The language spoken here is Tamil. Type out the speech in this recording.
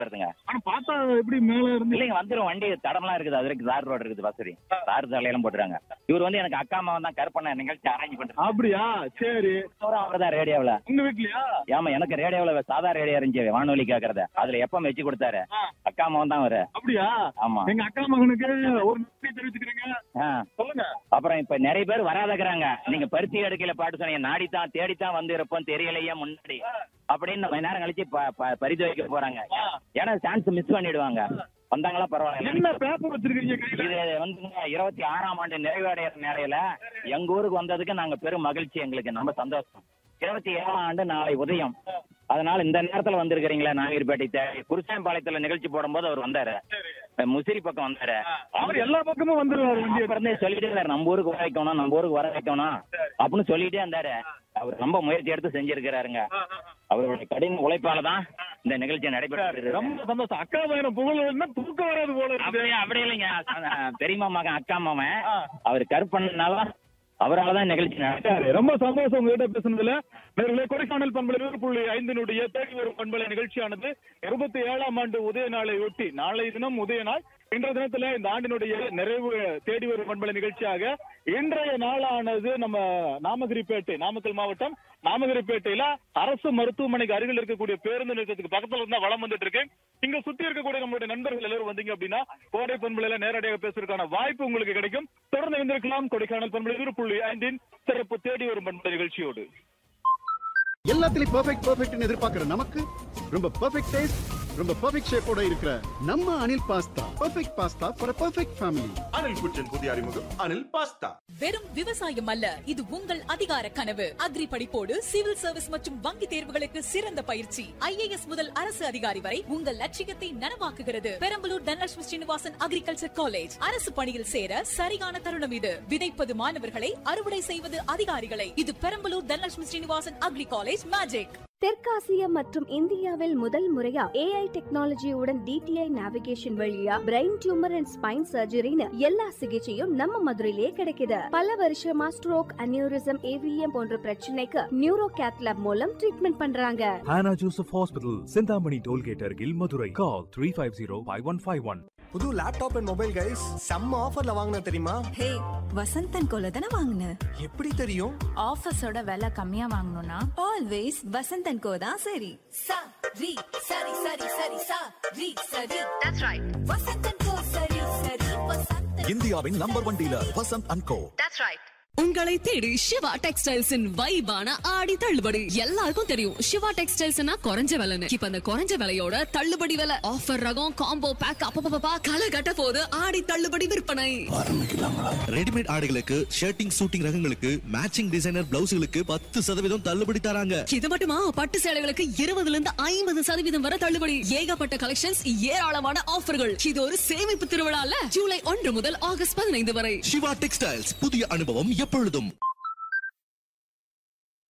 வருதுங்க ஆனா பார்த்தா எப்படி மேல இருந்து இல்லைங்க வந்துரும் வண்டி தடம்லாம் இருக்குது அது வரைக்கும் தார் ரோடு இருக்குது வசதி தார் சாலையெல்லாம் போட்டுறாங்க இவர் வந்து எனக்கு அக்கா அம்மா தான் கருப்பண்ண நிகழ்ச்சி அரேஞ்ச் பண்றாரு அப்படியா சரி அவர் தான் ரேடியோவில் உங்க வீட்லயா ஆமா எனக்கு ரேடியோவில் சாதா ரேடியோ இருந்துச்சு வானொலி கேட்கறத அதுல எப்ப வச்சு கொடுத்தாரு ஆ. அக்கா அம்மா தான் அவரு அப்படியா ஆமா எங்க அக்கா மகனுக்கு ஒரு நன்றி தெரிவிச்சுக்கிறீங்க ஆ. சொல்லுங்க அப்புறம் இப்ப நிறைய பேர் வராதக்கிறாங்க நீங்க பருத்தி எடுக்கல பாட்டு சொன்னீங்க நாடித்தான் தேடித்தான் வந்து இருப்போம் தெரியலையே முன்னாடி அப்படின்னு கொஞ்ச நேரம் கழிச்சு ப- ப- பரிந்து வைக்க போறாங்க ஏன்னா சான்ஸ் மிஸ் பண்ணிடுவாங்க வந்தாங்களா பரவாயில்ல என்ன பேப்பர் வச்சிருக்கீங்க கையில இது வந்து இருபத்தி ஆறாம் ஆண்டு நிறைவடைகிற நேரையில எங்க ஊருக்கு வந்ததுக்கு நாங்க பெரும் மகிழ்ச்சி எங்களுக்கு ரொம்ப சந்தோஷம் இருபத்தி ஏழாம் ஆண்டு நாளை உதயம் அதனால இந்த நேரத்துல வந்திருக்கிறீங்களா நாகர்பேட்டை தேவை குருசாயம்பாளையத்துல நிகழ்ச்சி போடும்போது அவர் வந்தாரு முசிறி பக்கம் வந்தாரு அவர் எல்லா பக்கமும் வந்துருவாரு வண்டி அப்ப இருந்தே சொல்லிட்டே இருந்தாரு நம்ம ஊருக்கு வர வைக்கணும் நம்ம ஊருக்கு வர வைக்கணும் அப்படின்னு சொல்லிட்டே இருந்தாரு அவர் ரொம்ப முயற்சி எடுத்து செஞ்சிருக்கிறாருங்க அவருடைய கடின உழைப்பால தான் இந்த நிகழ்ச்சி நடைபெற்று ரொம்ப சந்தோஷம் அக்கா பையனை புகழ்னா தூக்கம் வராது போல இருக்கு அப்படியே அப்படி இல்லைங்க அஹ் பெரியம்மா மகன் அக்கா மாமன் அவர் கருப்பண்ணனால அவரால தான் நிகழ்ச்சி நடக்கும் சரி, ரொம்ப சந்தோஷம் உங்ககிட்ட பேசுனதுல நேர்களே கொடைக்கானல் பண்பலை நூறு புள்ளி ஐந்தினுடைய தேடி வரும் பண்பலை நிகழ்ச்சியானது இருபத்தி ஏழாம் ஆண்டு உதய நாளை ஒட்டி நாளை தினம் உதய நாள் இன்றைய தினத்துல இந்த ஆண்டினுடைய நிறைவு தேடி வரும் பண்பலை நிகழ்ச்சியாக இன்றைய நாளானது நம்ம நாமகிரிப்பேட்டை நாமக்கல் மாவட்டம் நாமகிரிப்பேட்டையில அரசு மருத்துவமனைக்கு அருகில் இருக்கக்கூடிய பேருந்து நிறுத்தத்துக்கு பக்கத்துல இருந்தா வளம் வந்துட்டு இருக்கு இங்க சுத்தி இருக்கக்கூடிய நம்மளுடைய நண்பர்கள் எல்லாரும் வந்தீங்க அப்படின்னா கோடை பண்பலையில நேரடியாக பேசுறதுக்கான வாய்ப்பு உங்களுக்கு கிடைக்கும் தொடர்ந்து இருந்திருக்கலாம் கொடைக்கானல் பண்பலை நூறு புள்ளி ஐந்தின் சிறப்பு தேடி வரும் பண்பலை நிகழ்ச்சியோடு எல்லாத்துலயும் பெர்ஃபெக்ட் பெர்ஃபெக்ட்னு எதிர்பார்க்கிற நமக்கு ரொம்ப பெர்ஃபெக்ட் டேஸ்ட் ரொம்ப பெர்ஃபெக்ட் ஷேப்போட இருக்கிற நம்ம Anil pasta perfect pasta for perfect family Anil kitchen புதிய அறிமுகம் அனில் பாஸ்தா வெறும் விவசாயம் அல்ல இது உங்கள் அதிகார கனவு அக்ரி படிப்போடு சிவில் சர்வீஸ் மற்றும் வங்கி தேர்வுகளுக்கு சிறந்த பயிற்சி ஐஏஎஸ் முதல் அரசு அதிகாரி வரை உங்கள் லட்சியத்தை நனவாக்குகிறது பெரம்பலூர் தனலட்சுமி ஸ்ரீனிவாசன் அக்ரிகல்ச்சர் காலேஜ் அரசு பணியில் சேர சரியான தருணம் இது விதைப்பது மாணவர்களை அறுவடை செய்வது அதிகாரிகளை இது Perambalur Dhanalakshmi Srinivasan agri college magic தெற்காசியா மற்றும் இந்தியாவில் முதல் முறையா ஏஐ டெக்னாலஜியுடன் டிடிஐ நேவிகேஷன் வழியா பிரெயின் டியூமர் அண்ட் ஸ்பைன் சர்ஜரின்னு எல்லா சிகிச்சையும் நம்ம மதுரையிலேயே கிடைக்குது பல வருஷமா ஸ்ட்ரோக் அனியூரிசம் ஏவிஎம் போன்ற பிரச்சனைக்கு நியூரோ கேத்லாப் மூலம் ட்ரீட்மெண்ட் பண்றாங்க Hannah Joseph Hospital, Sindhamani Tollgate Argil, Madurai. Call 350-5151. புது லேப்டாப் அண்ட் மொபைல் கைஸ் செம்ம ஆஃபர்ல வாங்கின தெரியுமா ஹே வசந்தன் கோல தானே வாங்கின எப்படி தெரியும் ஆஃபீஸோட விலை கம்மியா வாங்கணும்னா ஆல்வேஸ் வசந்தன் கோ தான் சரி சா ரி சரி சரி சரி சா ரி சரி தட்ஸ் ரைட் வசந்தன் கோ சரி சரி வசந்தன் இந்தியாவின் number one dealer Vasanth and co that's right உங்களை தேடி சிவா டெக்ஸ்டைல்ஸின் வைபான ஆடி தள்ளுபடி எல்லாருக்கும் தெரியும் சிவா டெக்ஸ்டைல்ஸ்னா குறைஞ்ச விலைன்னு இப்ப அந்த குறைஞ்ச விலையோட தள்ளுபடி விலை ஆஃபர் ரகம் காம்போ பேக் அப்பப்பா களை கட்ட போது ஆடி தள்ளுபடி விற்பனை ரெடிமேட் ஆடைகளுக்கு ஷர்ட்டிங் சூட்டிங் ரகங்களுக்கு மேட்சிங் டிசைனர் பிளவுஸ்களுக்கு பத்து சதவீதம் தள்ளுபடி தராங்க இது மட்டுமா பட்டு சேலைகளுக்கு இருபதுல இருந்து ஐம்பது சதவீதம் வரை தள்ளுபடி ஏகப்பட்ட கலெக்ஷன்ஸ் ஏராளமான ஆஃபர்கள் இது ஒரு சேமிப்பு திருவிழால ஜூலை ஒன்று முதல் ஆகஸ்ட் பதினைந்து வரை சிவா டெக்ஸ்டைல்ஸ் புதிய அனுபவம் எப்பொழுதும்